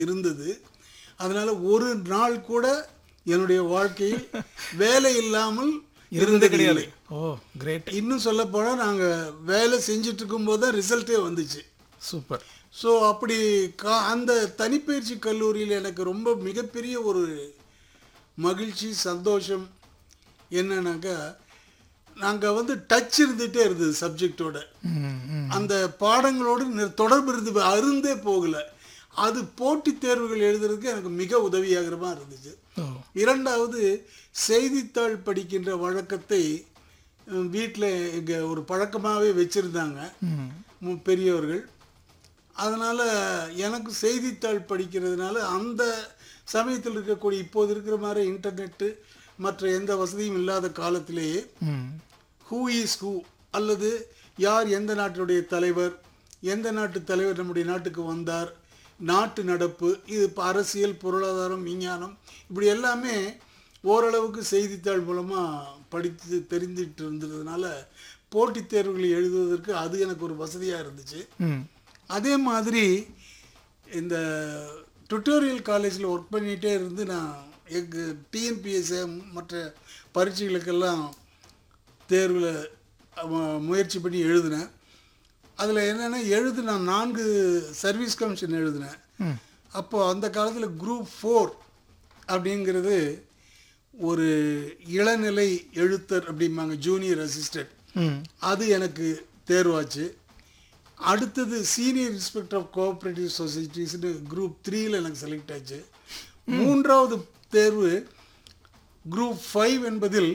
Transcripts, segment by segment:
இருந்தது அதனால ஒரு நாள் கூட என்னுடைய வாழ்க்கையில் வேலை இல்லாமல் இருந்தது இருந்தது கிடையாது இல்லை ஓ கிரேட் இன்னும் சொல்ல போனால் நாங்கள் வேலை செஞ்சுட்டு இருக்கும்போது தான் ரிசல்ட்டே வந்துச்சு சூப்பர் ஸோ அப்படி கா அந்த தனிப்பயிற்சி கல்லூரியில் எனக்கு ரொம்ப மிகப்பெரிய ஒரு மகிழ்ச்சி சந்தோஷம் என்னன்னாக்கா நாங்கள் வந்து டச் இருந்துகிட்டே இருந்தது சப்ஜெக்டோட ம் ம் அந்த பாடங்களோடு நி- தொடர்பு இருந்து அருந்தே போகலை அது போட்டித் தேர்வுகள் எழுதுறதுக்கு எனக்கு மிக உதவியாகிற மாதிரி இருந்துச்சு ஓ இரண்டாவது செய்தித்தாள் படிக்கின்ற வழக்கத்தை வீட்டில் இங்கே ஒரு பழக்கமாகவே வச்சுருந்தாங்க ம் பெரியவர்கள் அதனால் எனக்கு செய்தித்தாள் படிக்கிறதுனால அந்த சமயத்தில் இருக்கக்கூடிய இப்போது இருக்கிற மாதிரி இன்டர்நெட்டு மற்ற எந்த வசதியும் இல்லாத காலத்திலேயே ம் ஹூ இஸ் ஹூ அல்லது யார் எந்த நாட்டினுடைய தலைவர் எந்த நாட்டு தலைவர் நம்முடைய நாட்டுக்கு வந்தார் நாட்டு நடப்பு இது இப்போ அரசியல் பொருளாதாரம் விஞ்ஞானம் இப்படி எல்லாமே ஓரளவுக்கு செய்தித்தாள் மூலமாக படித்து தெரிஞ்சிட்டு இருந்ததுனால போட்டித் தேர்வுகளை எழுதுவதற்கு அது எனக்கு ஒரு வசதியாக இருந்துச்சு ம் அதே மாதிரி இந்த டுட்டோரியல் காலேஜில் ஒர்க் பண்ணிகிட்டே இருந்து நான் எக்கு டிஎன்பிஎஸ்ஏ மற்ற பரீட்சைகளுக்கெல்லாம் தேர்வில் முயற்சி பண்ணி எழுதினேன் அதில் என்னென்னா எழுது நான் நான்கு சர்வீஸ் கமிஷன் எழுதினேன் ம் அப்போது அந்த காலத்தில் குரூப் ஃபோர் அப்படிங்கிறது ஒரு இளநிலை எழுத்தர் அப்படிம்பாங்க ஜூனியர் அசிஸ்டன்ட் ம் அது எனக்கு தேர்வாச்சு அடுத்தது சீனியர் இன்ஸ்பெக்டர் ஆஃப் கோஆப்ரேட்டிவ் சொசைட்டிஸ்னு குரூப் த்ரீயில் எனக்கு செலக்ட் ஆச்சு மூன்றாவது தேர்வு குரூப் ஃபைவ் என்பதில்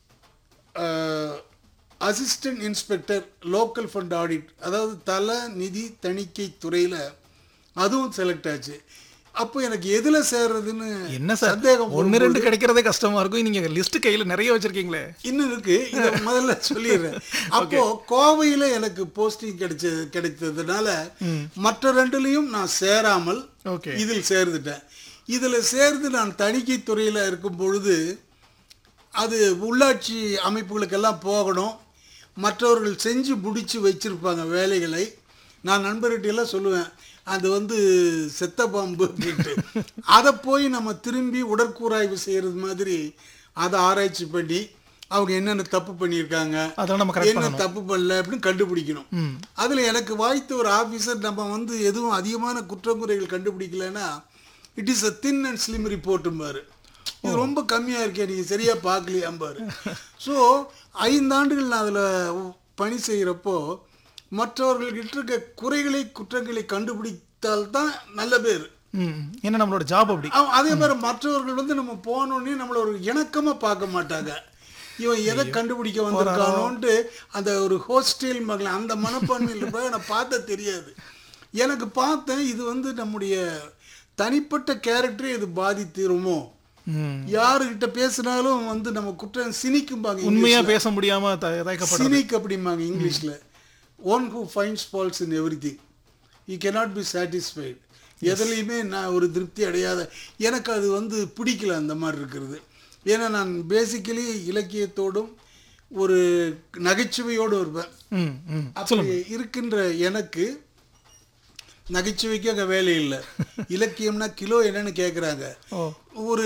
assistant inspector local fund audit அதாவது தல நிதி தணிக்கை துறையில் அதுவும் செலக்ட் ஆச்சு அப்போ எனக்கு எதில் சேர்றதுன்னு என்ன சார் சந்தேகம் ஒன்று ரெண்டு கிடைக்கிறதே கஷ்டமா இருக்கும் நீங்க லிஸ்ட் கையில நிறைய வச்சிருக்கீங்களே இன்னும் இருக்கு இதை முதல்ல சொல்லிடுறேன் அப்போ கோவையில எனக்கு போஸ்டிங் கிடைச்ச கிடைத்ததுனால மற்ற ரெண்டுலயும் நான் சேராமல் ஓகே இதில் சேர்ந்துட்டேன் இதுல சேர்ந்து நான் தணிக்கை துறையில இருக்கும் பொழுது அது உள்ளாட்சி அமைப்புகளுக்கெல்லாம் போகணும் மற்றவர்கள் செஞ்சு முடிச்சு வச்சிருப்பாங்க வேலைகளை நான் நண்பர்கிட்ட எல்லாம் சொல்லுவேன் அது வந்து செத்த பாம்பு அப்படின்ட்டு அதை போய் நம்ம திரும்பி உடற்கூராய்வு செய்கிறது மாதிரி அதை ஆராய்ச்சி பண்ணி அவங்க என்னென்ன தப்பு பண்ணியிருக்காங்க அதெல்லாம் நம்ம கரெக்ட் என்ன தப்பு பண்ணல அப்படின்னு கண்டுபிடிக்கணும் ம் அதில் எனக்கு வாய்த்த ஒரு ஆஃபீஸர் நம்ம வந்து எதுவும் அதிகமான குற்றங்குறைகள் கண்டுபிடிக்கலைன்னா it is a thin and slim ரிப்போர்ட்டும்பாரு இது ரொம்ப கம்மியாக இருக்கே நீங்கள் சரியாக பார்க்கலையாம்பாரு ஸோ ஐந்தாண்டுகள் நான் அதில் பணி செய்கிறப்போ மற்றவர்கள்கிட்ட இருக்க குறைகளை குற்றங்களை கண்டுபிடித்தால் தான் நல்ல பேர் ம் ஏன்னா நம்மளோட ஜாப் அப்படி அவ- அதே மாதிரி மற்றவர்கள் வந்து நம்ம போனோடனே நம்மள ஒரு இணக்கமாக பார்க்க மாட்டாங்க இவன் எதை கண்டுபிடிக்க வந்திருக்கானோன்ட்டு அந்த ஒரு ஹோஸ்டேல் மகள் அந்த மனப்பான்மையில் போய் எனக்கு பார்த்த தெரியாது எனக்கு பார்த்தேன் இது வந்து நம்முடைய தனிப்பட்ட கேரக்டரை இது பாதித்திருமோ ம் யாருக்கிட்ட பேசினாலும் வந்து நம்ம குற்றம் சினிக்கும்பாங்க உண்மையா பேச முடியாம த- தயக்கப்பட சினிக் அப்படிம்பாங்க இங்கிலீஷில் one who finds faults in everything you cannot be satisfied எதுலேயுமே நான் ஒரு திருப்தி அடையாத எனக்கு அது வந்து பிடிக்கல அந்த மாதிரி இருக்கிறது ஏன்னா நான் பேசிக்கலி இலக்கியத்தோடும் ஒரு நகைச்சுவையோடு இருப்பேன் ம் ம் அப்படி இருக்கின்ற எனக்கு நகைச்சுவைக்கு அங்கே வேலை இல்லை இலக்கியம்னா கிலோ என்னன்னு கேட்குறாங்க ஓ ஒரு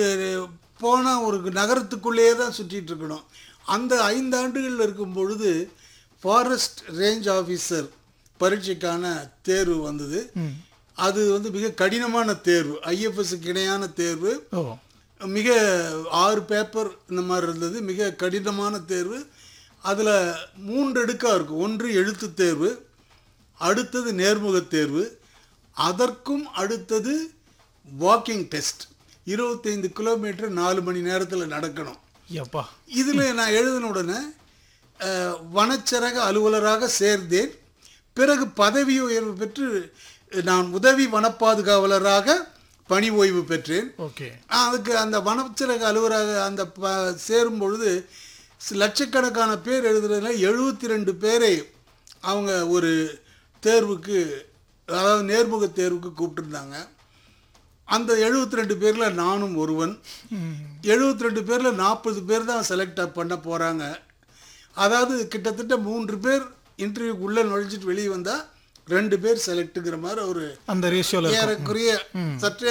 போனால் ஒரு நகரத்துக்குள்ளேயே தான் சுற்றிட்டு இருக்கணும் அந்த ஐந்து ஆண்டுகளில் இருக்கும் பொழுது ஃபாரஸ்ட் ரேஞ்ச் ஆஃபீஸர் பரீட்சைக்கான தேர்வு வந்தது ம் அது வந்து மிக கடினமான தேர்வு ஐஎஃப்எஸ்க்கு இணையான தேர்வு ஓ மிக ஆறு பேப்பர் இந்த மாதிரி இருந்தது மிக கடினமான தேர்வு அதில் மூன்று அடுக்காக இருக்கும் ஒன்று எழுத்து தேர்வு அடுத்தது நேர்முக தேர்வு அதற்கும் அடுத்தது வாக்கிங் டெஸ்ட் இருபத்தைந்து கிலோமீட்டர் நாலு மணி நேரத்தில் நடக்கணும் எப்பா இதில் நான் எழுதின உடனே அஹ், வனச்சரக அலுவலராக சேர்ந்தேன் பிறகு பதவி உயர்வு பெற்று நான் உதவி வனப்பாதுகாவலராக பணி ஓய்வு பெற்றேன் ஓகே அதுக்கு அந்த வனச்சரக அலுவலராக அந்த ப சேரும் பொழுது சி- லட்சக்கணக்கான பேர் எழுதுறதுல எழுபத்தி ரெண்டு பேரை அவங்க ஒரு தேர்வுக்கு அதாவது நேர்முக தேர்வுக்கு கூப்பிட்டுருந்தாங்க அந்த எழுபத்தி ரெண்டு பேரில் நானும் ஒருவன் ம் எழுபத்தி ரெண்டு பேரில் நாற்பது பேர் தான் செலக்ட் பண்ண போகிறாங்க அதாவது கிட்டத்தட்ட மூன்று பேர் இன்டர்வியூக்கு உள்ளே நுழைஞ்சிட்டு வெளியே வந்தால் ரெண்டு பேர் செலக்ட்டுங்கிற மாதிரி ஒரு அந்த ரேஷியோல ஏறக்குறைய சற்றே